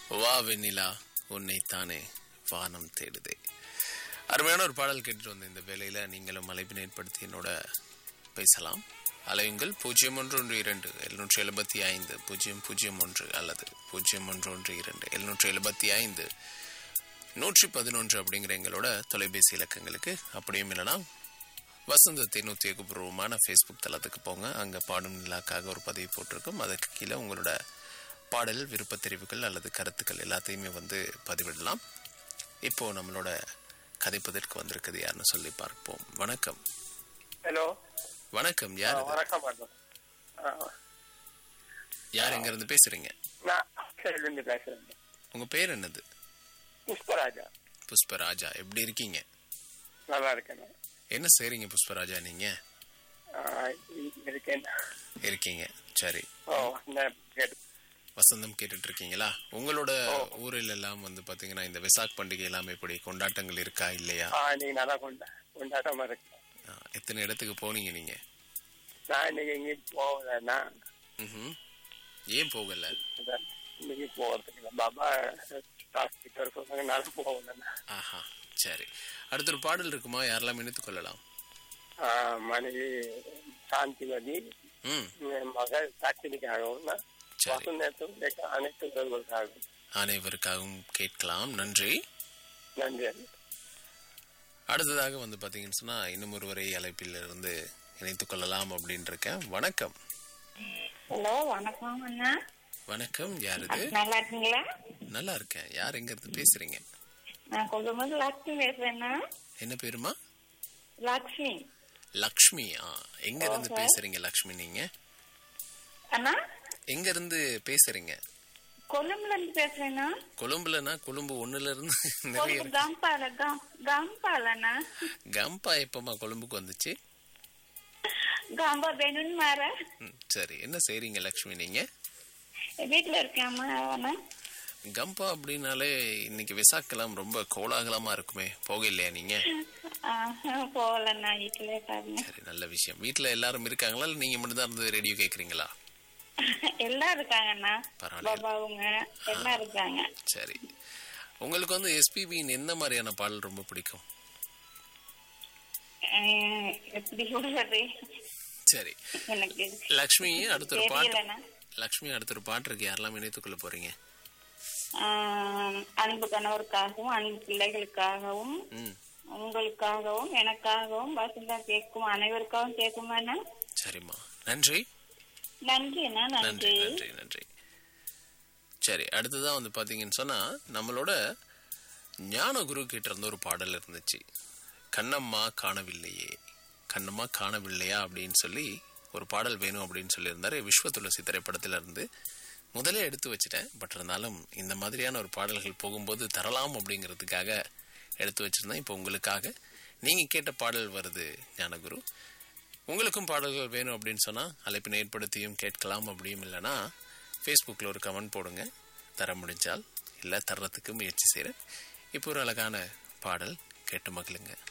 வா வெண்ணிலா உன்னைத்தானே வானம் தேடுதே அருமையான ஒரு பாடல் கேட்டுட்டு வந்த இந்த வேளையில நீங்களும் அழைப்பினை ஏற்படுத்தி என்னோட பேசலாம் அலையுங்கள் பூஜ்ஜியம் ஒன்று ஒன்று இரண்டு எழுநூற்றி எழுபத்தி ஐந்து பூஜ்ஜியம் பூஜ்ஜியம் ஒன்று அல்லது பூஜ்ஜியம் ஒன்று ஒன்று இரண்டு எழுநூற்றி எழுபத்தி ஐந்து நூற்றி பதினொன்று அப்படிங்கிற எங்களோட தொலைபேசி இலக்கங்களுக்கு அப்படியும் இல்லைனா வசந்தத்தின் உத்தியோகபூர்வமான ஃபேஸ்புக் தளத்துக்கு போங்க அங்கே பாடும் நிலாக்காக ஒரு பதிவு போட்டிருக்கும் அதுக்கு கீழே உங்களோட பாடல் விருப்பத் தெரிவுகள் அல்லது கருத்துக்கள் எல்லாத்தையுமே வந்து பதிவிடலாம் இப்போ நம்மளோட கதைப்பதற்கு வந்திருக்குது யாருன்னு சொல்லி பார்ப்போம் வணக்கம் ஹலோ வணக்கம் யார் இது? வணக்கம் மேடம் ஆ, யார் எங்க இருந்து பேசுறீங்க நான் ஆஸ்திரேலியிலிருந்து பேசுறேன் உங்க பேர் என்னது புஷ்பராஜா புஷ்பராஜா எப்படி இருக்கீங்க நல்லா இருக்கேன் என்ன செய்றீங்க புஷ்பராஜா நீங்க ஆ, இ- இருக்கேன் இருக்கீங்க சரி ஓ நான் கேட்டு வசந்தம் கேட்டுட்டு இருக்கீங்களா உங்களோட ஊரில் எல்லாம் வந்து பாத்தீங்கன்னா இந்த வெசாக் பண்டிகை எல்லாம் எப்படி கொண்டாட்டங்கள் இருக்கா இல்லையா ஆ நீங்க நல்லா கொண்டா கொண்டாட்டமா இருக்கு ஆ, எத்தனை இடத்துக்கு போனீங்க நீங்க நான் இன்னைக்கு எங்கேயும் போகலன்னா ம்ஹும். ஏன் போகல அதான் இன்னைக்கு போகிறதுக்கு இல்லை பாபா ஹாஸ்பிட்டல் சொன்னாங்க நான் போகலன்னா ஆஹா சரி அடுத்த ஒரு பாடல் இருக்குமா யாரெல்லாம் இணைத்துக் கொள்ளலாம் ஆ, மனைவி சாந்திமதி ம் என் மகள் சாட்சினிக்காகவும் சரி வசந்தத்தும் அனைத்து உறவுகளுக்காகவும் அனைவருக்காகவும் கேட்கலாம் நன்றி நன்றி அடுத்ததாக வந்து பாத்தீங்கன்னு சொன்னா இன்னும் ஒருவரை அழைப்பில் இருந்து இணைத்துக் கொள்ளலாம் அப்படின்னு இருக்கேன் வணக்கம் ஹலோ வணக்கம் அண்ணா வணக்கம் யார் இது நல்லா இருக்கீங்களா நல்லா இருக்கேன் யார் எங்க இருந்து பேசுறீங்க நான் கொல்லும்போது லக்ஷ்மி பேசுறேன்னா என்ன பேருமா லக்ஷ்மி லக்ஷ்மி ஆ எங்க இருந்து பேசுறீங்க லக்ஷ்மி நீங்க அண்ணா எங்க இருந்து பேசுறீங்க கொல்லும்புல இருந்து பேசுறேன்னா கொழும்புலனா கொழும்பு ஒண்ணுல இருந்து நிறைய கொழும்பு கம்பால கம் கம்பாலண்ணா கம்பா எப்பமா கொழும்புக்கு வந்துச்சு கம்பா வேணும்னு மாற ம், சரி என்ன செய்றீங்க லக்ஷ்மி நீங்க வீட்டுல இருக்கேம்மா அண்ணா கம்பா அப்படின்னாலே இன்னைக்கு விசாக்கெல்லாம் ரொம்ப கோலாகலமா இருக்குமே போக இல்லையா நீங்க போகலண்ணா வீட்டுல இருக்காங்க சரி நல்ல விஷயம் வீட்ல எல்லாரும் இருக்காங்களா இல்ல நீங்க மட்டும் தான் இருந்து ரேடியோ கேக்குறீங்களா எல்லாம் இருக்காங்கண்ணா பரவாயில்ல பாபாவுங்க எல்லாம் இருக்காங்க சரி உங்களுக்கு வந்து எஸ்பிபியின் எந்த மாதிரியான பாடல் ரொம்ப பிடிக்கும் அஹ், எப்படி சொல்றது சரி எனக்கு லக்ஷ்மி அடுத்த ஒரு பாட்டு தெரியலண்ணா லக்ஷ்மி அடுத்த ஒரு பாட்டு இருக்கு யாரெல்லாம் இணைத்துக் கொள்ள போறீங்க ஆஹ் அன்பு கணவருக்காகவும் அன்பு பிள்ளைகளுக்காகவும் ம் உங்களுக்காகவும் எனக்காகவும் வசந்தா கேட்கும் அனைவருக்காகவும் கேட்குமாண்ணா சரிம்மா நன்றி நன்றி அண்ணா நன்றி நன்றி நன்றி நன்றி சரி அடுத்ததான் வந்து பாத்தீங்கன்னு சொன்னா நம்மளோட ஞானகுரு கிட்ட இருந்து ஒரு பாடல் இருந்துச்சு கண்ணம்மா காணவில்லையே கண்ணம்மா காணவில்லையா அப்படின்னு சொல்லி ஒரு பாடல் வேணும் அப்படின்னு சொல்லியிருந்தாரு விஸ்வ துளசி திரைப்படத்துல இருந்து முதலே எடுத்து வச்சுட்டேன் பட் இருந்தாலும் இந்த மாதிரியான ஒரு பாடல்கள் போகும்போது தரலாம் அப்படிங்கிறதுக்காக எடுத்து வச்சிருந்தேன் இப்போ உங்களுக்காக நீங்க கேட்ட பாடல் வருது ஞானகுரு உங்களுக்கும் பாடல்கள் வேணும் அப்படின்னு சொன்னால் அழைப்பினை ஏற்படுத்தியும் கேட்கலாம் அப்படியும் இல்லைன்னா ஃபேஸ்புக்கில் ஒரு கமெண்ட் போடுங்க தர முடிஞ்சால் இல்லை தர்றதுக்கு முயற்சி செய்கிறேன் இப்போ ஒரு அழகான பாடல் கேட்டு மகிழுங்க